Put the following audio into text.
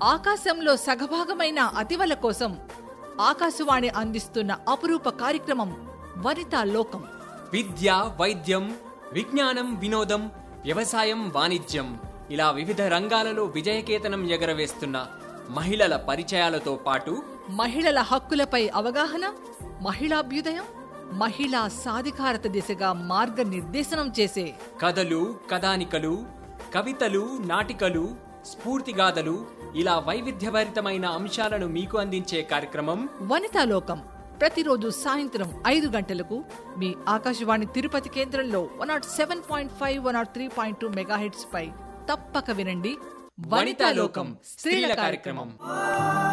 ఆకాశంలో సగభాగమైన అతివల కోసం ఆకాశవాణి అందిస్తున్న అపురూప కార్యక్రమం వనితా లోకం విద్య వైద్యం విజ్ఞానం వినోదం వ్యవసాయం వాణిజ్యం ఇలా వివిధ రంగాలలో విజయకేతనం ఎగరవేస్తున్న మహిళల పరిచయాలతో పాటు మహిళల హక్కులపై అవగాహన మహిళాభ్యుదయం మహిళా సాధికారత దిశగా మార్గనిర్దేశనం చేసే కథలు కథానికలు కవితలు నాటికలు స్ఫూర్తిగాథలు ఇలా వైవిధ్యభరితమైన అంశాలను మీకు అందించే కార్యక్రమం వనితా లోకం ప్రతిరోజు సాయంత్రం ఐదు గంటలకు మీ ఆకాశవాణి తిరుపతి కేంద్రంలో one nought seven point five one nought three point two megahertz పై తప్పక వినండి వనితా లోకం స్త్రీల కార్యక్రమం